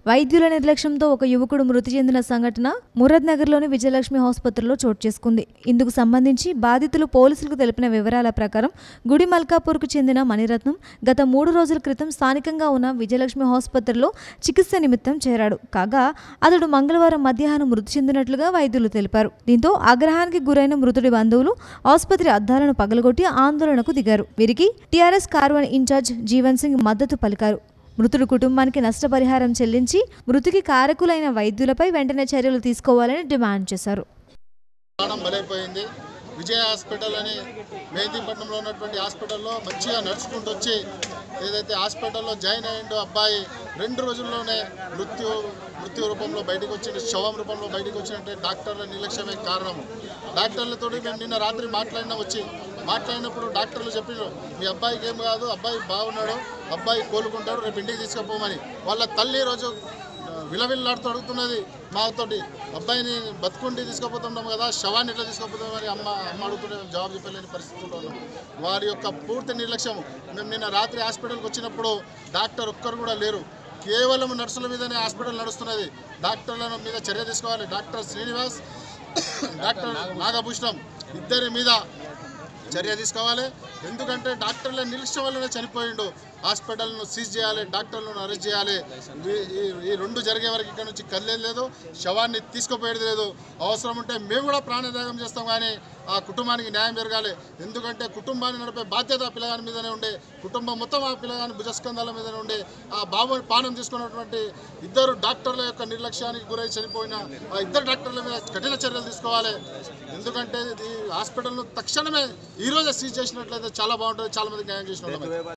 వైద్యుల నిర్లక్ష్యంతో ఒక యువకుడు మృతి చెందిన సంఘటన మురద్ నగర్లోని విజయలక్ష్మి ఆసుపత్రిలో చోటు చేసుకుంది ఇందుకు సంబంధించి బాధితులు పోలీసులకు తెలిపిన వివరాల ప్రకారం గుడి మల్కాపూర్కు చెందిన మణిరత్నం గత మూడు రోజుల క్రితం స్థానికంగా ఉన్న విజయలక్ష్మి ఆసుపత్రిలో చికిత్స నిమిత్తం చేరాడు కాగా అతడు మంగళవారం మధ్యాహ్నం మృతి చెందినట్లుగా వైద్యులు తెలిపారు దీంతో ఆగ్రహానికి గురైన మృతుడి బంధువులు ఆసుపత్రి అద్దాలను పగలగొట్టి ఆందోళనకు దిగారు వీరికి టీఆర్ఎస్ కార్వన్ ఇన్ఛార్జ్ జీవన్ సింగ్ మద్దతు పలికారు మృతుడి కుటుంబానికి నష్టపరిహారం చెల్లించి మృతికి కారకులైన వైద్యులపై వెంటనే చర్యలు తీసుకోవాలని డిమాండ్ చేశారు ప్రాణం బలైపోయింది విజయ హాస్పిటల్ అని మెహదీపట్నంలో ఉన్నటువంటి హాస్పిటల్లో మంచిగా నడుచుకుంటూ వచ్చి ఏదైతే హాస్పిటల్లో జాయిన్ అయ్యిండో అబ్బాయి రెండు రోజుల్లోనే మృత్యు మృత్యు రూపంలో బయటకు వచ్చింది శవం రూపంలో బయటకు వచ్చినట్టే డాక్టర్ల నిర్లక్ష్యమే కారణం డాక్టర్లతో మేము నిన్న రాత్రి మాట్లాడినా వచ్చి మాట్లాడినప్పుడు డాక్టర్లు చెప్పినారు మీ అబ్బాయికి ఏం కాదు అబ్బాయి బాగున్నాడు అబ్బాయి కోలుకుంటాడు రేపు ఇంటికి తీసుకుపోమని వాళ్ళ తల్లి రోజు విలవిల్లాడుతూ అడుగుతున్నది మాతోటి అబ్బాయిని బతుకుండి తీసుకుపోతున్నాం కదా శవాన్ని ఎట్లా తీసుకుపోతామని అమ్మ అమ్మ అడుగుతుంటే మేము జవాబు చెప్పలేని పరిస్థితుల్లో ఉన్నాం వారి యొక్క పూర్తి నిర్లక్ష్యం మేము నిన్న రాత్రి హాస్పిటల్కి వచ్చినప్పుడు డాక్టర్ ఒక్కరు కూడా లేరు కేవలం నర్సుల మీదనే హాస్పిటల్ నడుస్తున్నది డాక్టర్ల మీద చర్య తీసుకోవాలి డాక్టర్ శ్రీనివాస్ డాక్టర్ నాగభూషణం ఇద్దరి మీద చర్య తీసుకోవాలి ఎందుకంటే డాక్టర్ల నిర్లక్ష్యం వల్లనే చనిపోయిండు హాస్పిటల్ను సీజ్ చేయాలి డాక్టర్లను అరెస్ట్ చేయాలి ఈ- ఈ- ఈ రెండు జరిగే వరకు ఇక్కడ నుంచి కదిలేదు లేదు శవాన్ని తీసుకుపోయేది లేదు అవసరం ఉంటే మేము కూడా ప్రాణత్యాగం చేస్తాం కానీ ఆ కుటుంబానికి న్యాయం జరగాలి ఎందుకంటే కుటుంబాన్ని నడిపే బాధ్యత ఆ పిల్లగాని మీదనే ఉండే కుటుంబం మొత్తం ఆ పిల్లగాని భుజస్కంధాల మీదనే ఉండే ఆ బాబు పానం తీసుకున్నటువంటి ఇద్దరు డాక్టర్ల యొక్క నిర్లక్ష్యానికి గురై చనిపోయిన ఆ ఇద్దరు డాక్టర్ల మీద కఠిన చర్యలు తీసుకోవాలి ఎందుకంటే ఈ హాస్పిటల్ను తక్షణమే ఈ రోజే సీజ్ చేసినట్లయితే చాలా బాగుంటుంది చాలా మందికి న్యాయం చేసిన వాళ్ళం అవుతాం.